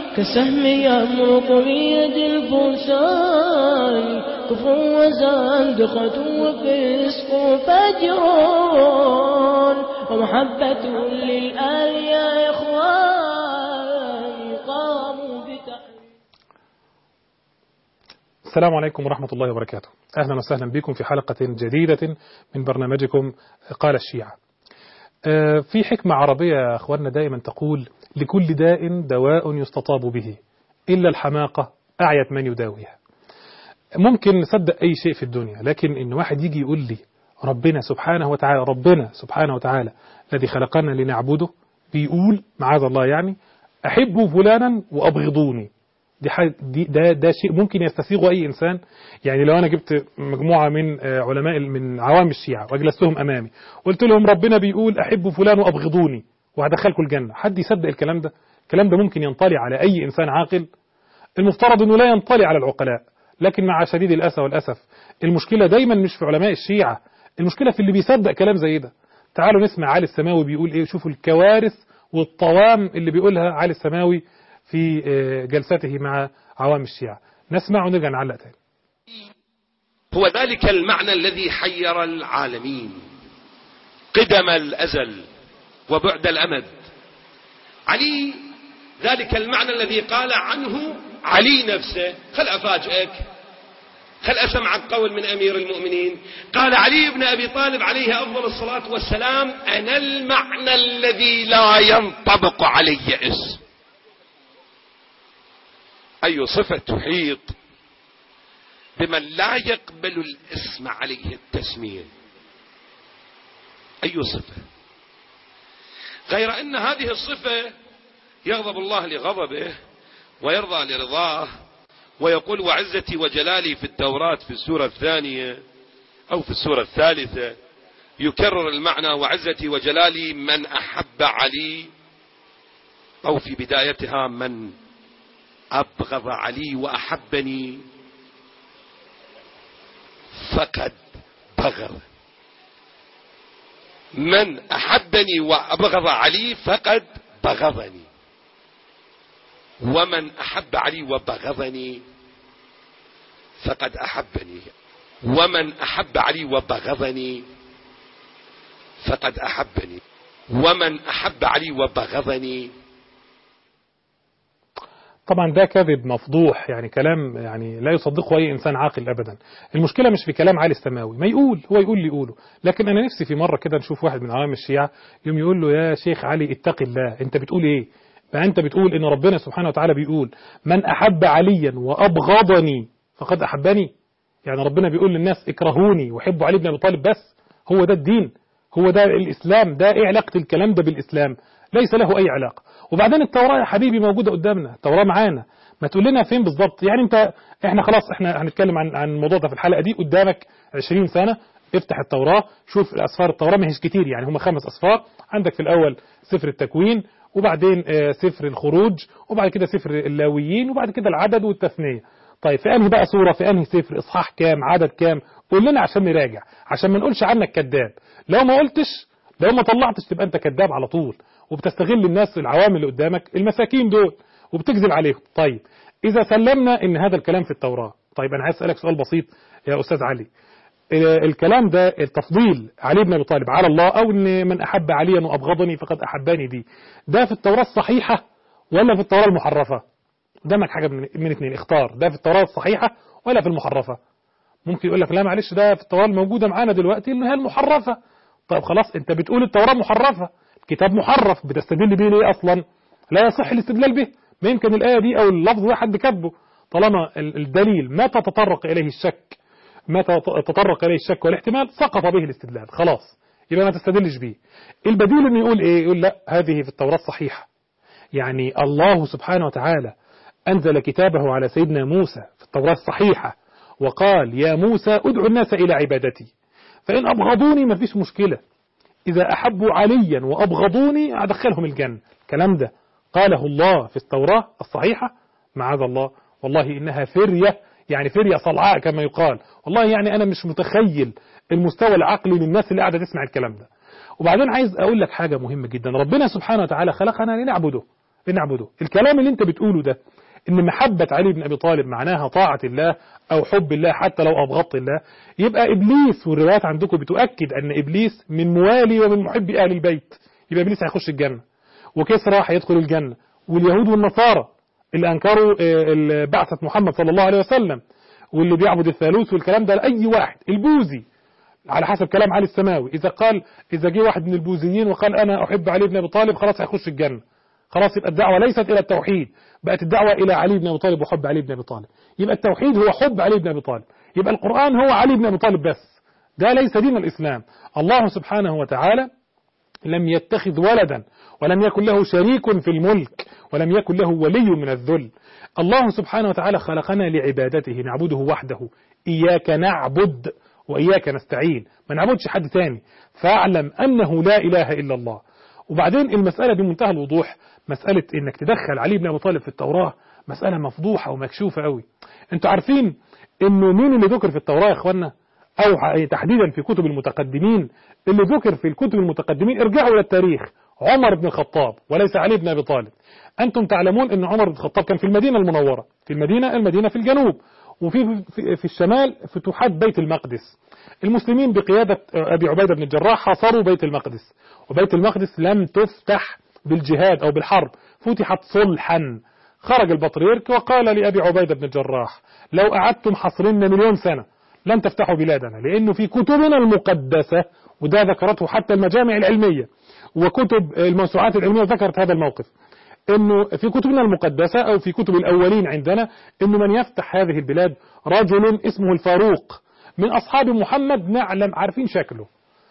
كسهم يمرق من يد الفرسان كفر وزندقة وفسق فجرون ومحبة للآل يا إخوان قاموا بتحريم السلام عليكم ورحمة الله وبركاته أهلا وسهلا بكم في حلقة جديدة من برنامجكم قال الشيعة آه، في حكمة عربية يا أخواننا دائما تقول لكل داء دواء يستطاب به إلا الحماقة أعيت من يداويها ممكن نصدق أي شيء في الدنيا لكن إن واحد يجي يقول لي ربنا سبحانه وتعالى ربنا سبحانه وتعالى الذي خلقنا لنعبده بيقول معاذ الله يعني أحبوا فلانا وأبغضوني دي حاجة دي ده ده شيء ممكن يستسيغه اي انسان يعني لو انا جبت مجموعه من آه، علماء من عوام الشيعه واجلستهم امامي قلت لهم ربنا بيقول احبوا فلان وابغضوني وهدخلكم الجنه حد يصدق الكلام ده الكلام ده ممكن ينطلي على اي انسان عاقل المفترض انه لا ينطلي على العقلاء لكن مع شديد الاسى والاسف المشكله دايما مش في علماء الشيعه المشكله في اللي بيصدق كلام زي ده تعالوا نسمع علي السماوي بيقول ايه شوفوا الكوارث والطوام اللي بيقولها علي السماوي في آه، جلسته مع عوام الشيعة نسمع ونرجع نعلق تاني هو ذلك المعنى الذي حير العالمين قدم الأزل وبعد الأمد علي ذلك المعنى الذي قال عنه علي نفسه خل أفاجئك خل أسمعك قول من أمير المؤمنين قال علي بن أبي طالب عليه أفضل الصلاة والسلام أنا المعنى الذي لا ينطبق علي اسم أي صفة تحيط بمن لا يقبل الاسم عليه التسمية أي صفة غير أن هذه الصفة يغضب الله لغضبه ويرضى لرضاه ويقول وعزتي وجلالي في التوراة في السورة الثانية أو في السورة الثالثة يكرر المعنى وعزتي وجلالي من أحب علي أو في بدايتها من أبغض علي وأحبني فقد بغض من أحبني وأبغض علي فقد بغضني ومن أحب علي وبغضني فقد أحبني ومن أحب علي وبغضني فقد أحبني ومن أحب علي وبغضني طبعا ده كذب مفضوح يعني كلام يعني لا يصدقه اي انسان عاقل ابدا المشكله مش في كلام علي السماوي ما يقول هو يقول اللي يقوله لكن انا نفسي في مره كده نشوف واحد من عوام الشيعه يوم يقول له يا شيخ علي اتق الله انت بتقول ايه بقى انت بتقول ان ربنا سبحانه وتعالى بيقول من احب عليا وابغضني فقد احبني يعني ربنا بيقول للناس اكرهوني وحبوا علي بن ابي طالب بس هو ده الدين هو ده الاسلام ده ايه علاقه الكلام ده بالاسلام ليس له اي علاقه وبعدين التوراه يا حبيبي موجوده قدامنا التوراه معانا ما تقول لنا فين بالظبط يعني انت احنا خلاص احنا هنتكلم عن عن الموضوع ده في الحلقه دي قدامك 20 سنه افتح التوراه شوف الاسفار التوراه ما هيش كتير يعني هم خمس اسفار عندك في الاول سفر التكوين وبعدين آه، سفر الخروج وبعد كده سفر اللاويين وبعد كده العدد والتثنيه طيب في انهي بقى سوره في انهي سفر اصحاح كام عدد كام قول لنا عشان نراجع عشان ما نقولش عنك كذاب لو ما قلتش لو ما طلعتش تبقى انت كذاب على طول وبتستغل الناس العوام اللي قدامك المساكين دول وبتكذب عليهم طيب اذا سلمنا ان هذا الكلام في التوراه طيب انا عايز اسالك سؤال بسيط يا استاذ علي آه، الكلام ده التفضيل علي بن ابي طالب على الله او ان من احب عليا وابغضني فقد احبني دي ده في التوراه الصحيحه ولا في التوراه المحرفه قدامك حاجه من من اثنين اختار ده في التوراه الصحيحه ولا في المحرفه ممكن يقول لك لا معلش ده في التوراه الموجوده معانا دلوقتي اللي هي المحرفه طيب خلاص انت بتقول التوراه محرفه الكتاب محرف بتستدل بيه ليه اصلا لا يصح الاستدلال به ما يمكن الايه دي او اللفظ ده حد كاتبه طالما ال- الدليل ما تتطرق اليه الشك ما تت- تطرق اليه الشك والاحتمال سقط به الاستدلال خلاص يبقى ما تستدلش بيه البديل انه يقول ايه يقول لا هذه في التوراه الصحيحه يعني الله سبحانه وتعالى أنزل كتابه على سيدنا موسى في التوراة الصحيحة وقال يا موسى ادعو الناس إلى عبادتي فإن أبغضوني ما فيش مشكلة إذا أحبوا عليا وأبغضوني أدخلهم الجنة الكلام ده قاله الله في التوراة الصحيحة معاذ الله والله إنها فرية يعني فرية صلعاء كما يقال والله يعني أنا مش متخيل المستوى العقلي للناس اللي قاعدة تسمع الكلام ده وبعدين عايز أقول لك حاجة مهمة جدا ربنا سبحانه وتعالى خلقنا لنعبده نعبده الكلام اللي انت بتقوله ده ان محبة علي بن ابي طالب معناها طاعة الله او حب الله حتى لو ابغضت الله يبقى ابليس والروايات عندكم بتؤكد ان ابليس من موالي ومن محبي اهل البيت يبقى ابليس هيخش الجنة وكسرى هيدخل الجنة واليهود والنصارى اللي انكروا آه، بعثة محمد صلى الله عليه وسلم واللي بيعبد الثالوث والكلام ده لأي واحد البوذي على حسب كلام علي السماوي إذا قال إذا جه واحد من البوذيين وقال أنا أحب علي بن أبي طالب خلاص هيخش الجنة خلاص يبقى الدعوة ليست إلى التوحيد بقت الدعوة إلى علي بن أبي طالب وحب علي بن أبي طالب يبقى التوحيد هو حب علي بن أبي طالب يبقى القرآن هو علي بن أبي طالب بس ده ليس دين الإسلام الله سبحانه وتعالى لم يتخذ ولدا ولم يكن له شريك في الملك ولم يكن له ولي من الذل الله سبحانه وتعالى خلقنا لعبادته نعبده وحده إياك نعبد وإياك نستعين ما نعبدش حد تاني فاعلم أنه لا إله إلا الله وبعدين المسألة بمنتهى الوضوح مسألة إنك تدخل علي بن أبي طالب في التوراة مسألة مفضوحة ومكشوفة قوي انتوا عارفين إنه مين اللي ذكر في التوراة يا إخوانا أو تحديدا في كتب المتقدمين اللي ذكر في الكتب المتقدمين ارجعوا إلى التاريخ عمر بن الخطاب وليس علي بن أبي طالب أنتم تعلمون أن عمر بن الخطاب كان في المدينة المنورة في المدينة المدينة في الجنوب وفي في, في الشمال فتوحات بيت المقدس المسلمين بقيادة أبي عبيدة بن الجراح حاصروا بيت المقدس وبيت المقدس لم تفتح بالجهاد أو بالحرب فتحت صلحا خرج البطريرك وقال لأبي عبيدة بن الجراح لو أعدتم حصرنا مليون سنة لن تفتحوا بلادنا لأنه في كتبنا المقدسة وده ذكرته حتى المجامع العلمية وكتب الموسوعات العلمية ذكرت هذا الموقف انه في كتبنا المقدسة او في كتب الاولين عندنا انه من يفتح هذه البلاد رجل اسمه الفاروق من اصحاب محمد نعلم عارفين شكله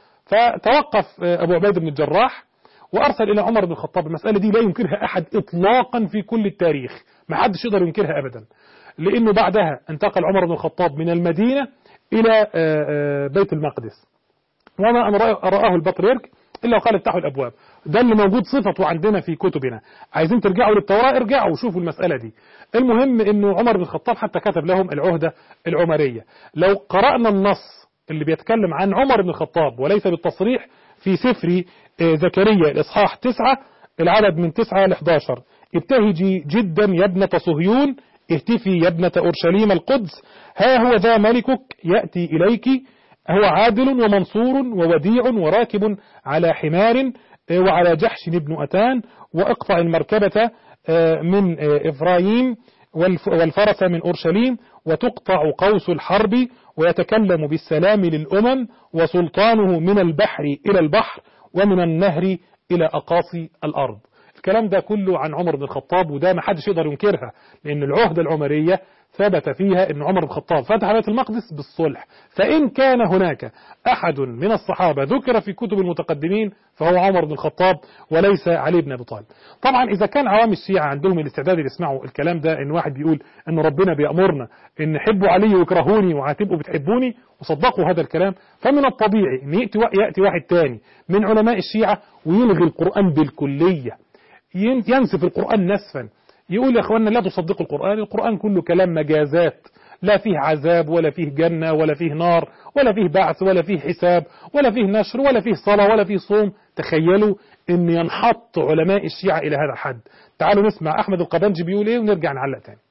فتوقف ابو عبيد بن الجراح وارسل الى عمر بن الخطاب المسألة دي لا ينكرها احد اطلاقا في كل التاريخ ما حدش يقدر ينكرها ابدا لانه بعدها انتقل عمر بن الخطاب من المدينة الى بيت المقدس وما أن رآه البطريرك إلا وقال افتحوا الأبواب ده اللي موجود صفته عندنا في كتبنا عايزين ترجعوا للتوراة ارجعوا وشوفوا المسألة دي المهم أنه عمر بن الخطاب حتى كتب لهم العهدة العمرية لو قرأنا النص اللي بيتكلم عن عمر بن الخطاب وليس بالتصريح في سفر زكريا الإصحاح 9 العدد من 9 ل 11 ابتهجي جدا يا ابنة صهيون اهتفي يا ابنة أورشليم القدس ها هو ذا ملكك يأتي إليك هو عادل ومنصور ووديع وراكب على حمار وعلى جحش بن أتان واقطع المركبة من إفرايم والفرس من أورشليم وتقطع قوس الحرب ويتكلم بالسلام للأمم وسلطانه من البحر إلى البحر ومن النهر إلى أقاصي الأرض الكلام ده كله عن عمر بن الخطاب وده ما حدش يقدر ينكرها لأن العهدة العمرية ثبت فيها أن عمر بن الخطاب فتح بيت المقدس بالصلح فإن كان هناك أحد من الصحابة ذكر في كتب المتقدمين فهو عمر بن الخطاب وليس علي بن أبي طالب طبعا إذا كان عوام الشيعة عندهم الاستعداد يسمعوا الكلام ده أن واحد بيقول أن ربنا بيأمرنا أن حبوا علي ويكرهوني وهتبقوا بتحبوني وصدقوا هذا الكلام فمن الطبيعي أن يأتي, يأتي واحد تاني من علماء الشيعة ويلغي القرآن بالكلية ينسف القرآن نسفا يقول يا اخوانا لا تصدقوا القرآن القرآن كله كلام مجازات لا فيه عذاب ولا فيه جنة ولا فيه نار ولا فيه بعث ولا فيه حساب ولا فيه نشر ولا فيه صلاة ولا فيه صوم تخيلوا ان ينحط علماء الشيعة الى هذا الحد تعالوا نسمع احمد القبنجي بيقول ايه ونرجع نعلق تاني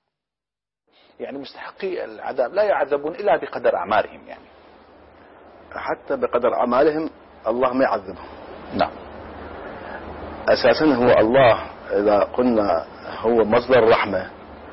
يعني مستحقي العذاب لا يعذبون الا بقدر اعمالهم يعني حتى بقدر اعمالهم الله ما يعذبهم نعم اساسا هو الله اذا قلنا هو مصدر الرحمة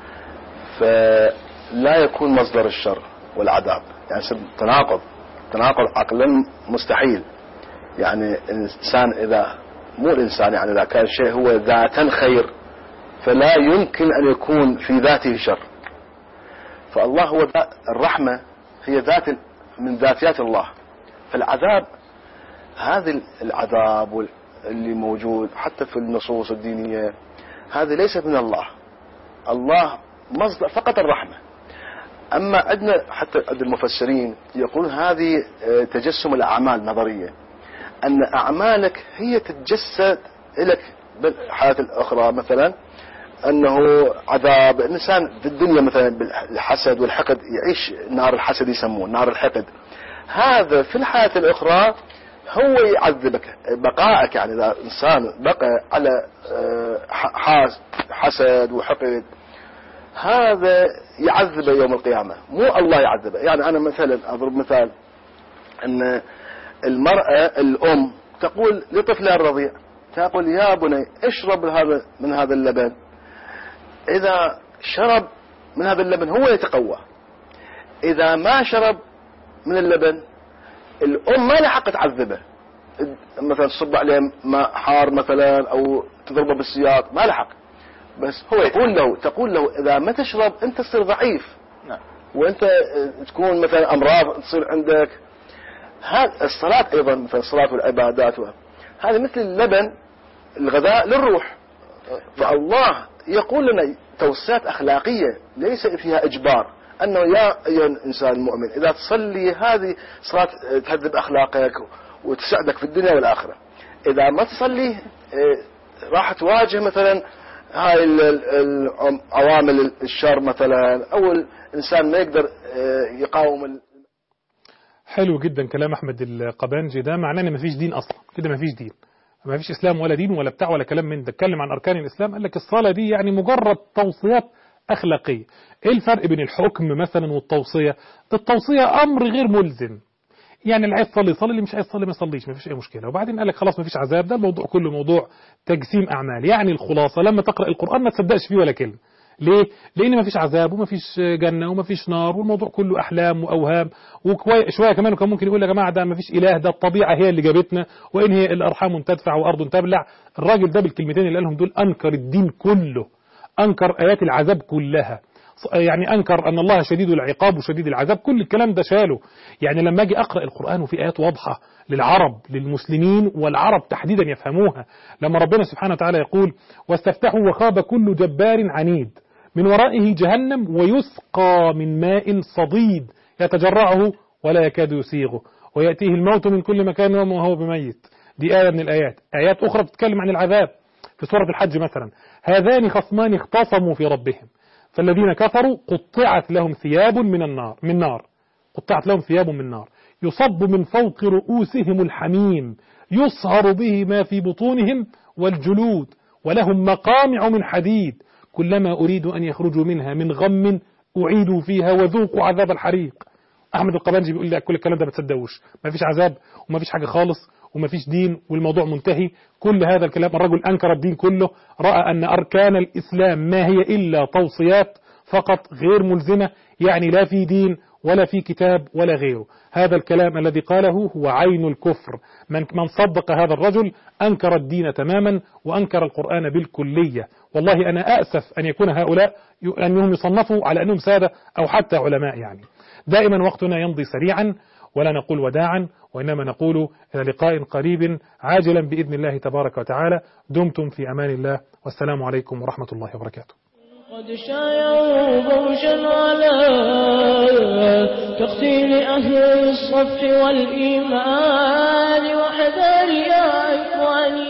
فلا يكون مصدر الشر والعذاب يعني تناقض تناقض عقلا مستحيل يعني الإنسان إذا مو الإنسان يعني إذا كان شيء هو ذاتا خير فلا يمكن أن يكون في ذاته شر فالله هو الرحمة هي ذات من ذاتيات الله فالعذاب هذا العذاب اللي موجود حتى في النصوص الدينية هذه ليست من الله الله مصدر فقط الرحمة أما عندنا حتى عند المفسرين يقولون هذه تجسم الأعمال نظرية أن أعمالك هي تتجسد لك بالحياة الأخرى مثلا أنه عذاب الإنسان في الدنيا مثلا بالحسد والحقد يعيش نار الحسد يسموه نار الحقد هذا في الحياة الأخرى هو يعذبك بقائك يعني إذا إنسان بقى على آه، ح- حاس- حسد وحقد هذا يعذبه يوم القيامة مو الله يعذبه يعني أنا مثلا أضرب مثال أن المرأة الأم تقول لطفلها الرضيع تقول يا بني اشرب هذا من هذا اللبن إذا شرب من هذا اللبن هو يتقوى إذا ما شرب من اللبن الأم ما لها حق تعذبه مثلا تصب عليه ماء حار مثلا أو تضربه بالسياط ما لها حق بس هو تقول له تقول له إذا ما تشرب أنت تصير ضعيف نعم وأنت آه، تكون مثلا أمراض تصير عندك هذا الصلاة أيضا مثلا الصلاة والعبادات و- هذه مثل اللبن الغذاء للروح فالله يقول لنا توصيات أخلاقية ليس فيها إجبار أنه يا أيها الإنسان المؤمن إذا تصلي هذه صلاة تهذب أخلاقك وتساعدك في الدنيا والآخرة إذا ما تصلي آه، راح تواجه مثلا هاي ال- ال- ال- عوامل الشر مثلا أو الإنسان ما يقدر آه، يقاوم ال- حلو جدا كلام احمد القبانجي ده معناه ان مفيش دين اصلا كده مفيش دين مفيش اسلام ولا دين ولا بتاع ولا كلام من ده اتكلم عن اركان الاسلام قال لك الصلاه دي يعني مجرد توصيات اخلاقيه ايه الفرق بين الحكم مثلا والتوصيه التوصيه امر غير ملزم يعني اللي عايز يصلي يصلي اللي مش عايز يصلي ما يصليش مفيش اي مشكله وبعدين قال لك خلاص مفيش عذاب ده الموضوع كله موضوع تجسيم اعمال يعني الخلاصه لما تقرا القران ما تصدقش فيه ولا كلمه ليه؟ لأن مفيش عذاب ومفيش جنة ومفيش نار والموضوع كله أحلام وأوهام وشوية كمان كان ممكن يقول يا جماعة ده مفيش إله ده الطبيعة هي اللي جابتنا وإن هي الأرحام تدفع وأرض تبلع الراجل ده بالكلمتين اللي قالهم دول أنكر الدين كله أنكر آيات العذاب كلها يعني أنكر أن الله شديد العقاب وشديد العذاب كل الكلام ده شاله يعني لما أجي أقرأ القرآن وفي آيات واضحة للعرب للمسلمين والعرب تحديدا يفهموها لما ربنا سبحانه وتعالى يقول واستفتحوا وخاب كل جبار عنيد من ورائه جهنم ويسقى من ماء صديد يتجرعه ولا يكاد يسيغه ويأتيه الموت من كل مكان وهو بميت دي آية من الآيات آيات أخرى بتتكلم عن العذاب في سورة الحج مثلا هذان خصمان اختصموا في ربهم فالذين كفروا قطعت لهم ثياب من النار من نار قطعت لهم ثياب من نار يصب من فوق رؤوسهم الحميم يصهر به ما في بطونهم والجلود ولهم مقامع من حديد كلما أريد أن يخرجوا منها من غم أعيدوا فيها وذوقوا عذاب الحريق أحمد القبانجي بيقول لك كل الكلام ده ما تصدقوش ما فيش عذاب وما فيش حاجة خالص وما فيش دين والموضوع منتهي كل هذا الكلام الرجل أنكر الدين كله رأى أن أركان الإسلام ما هي إلا توصيات فقط غير ملزمة يعني لا في دين ولا في كتاب ولا غيره هذا الكلام الذي قاله هو عين الكفر من, من صدق هذا الرجل أنكر الدين تماما وأنكر القرآن بالكلية والله أنا أأسف أن يكون هؤلاء أنهم يصنفوا على أنهم سادة أو حتى علماء يعني دائما وقتنا يمضي سريعا ولا نقول وداعا وإنما نقول إلى لقاء قريب عاجلا بإذن الله تبارك وتعالى دمتم في أمان الله والسلام عليكم ورحمة الله وبركاته قد شايعوا بوشا على تقتيل أهل الصف والإيمان وحذر يا إخواني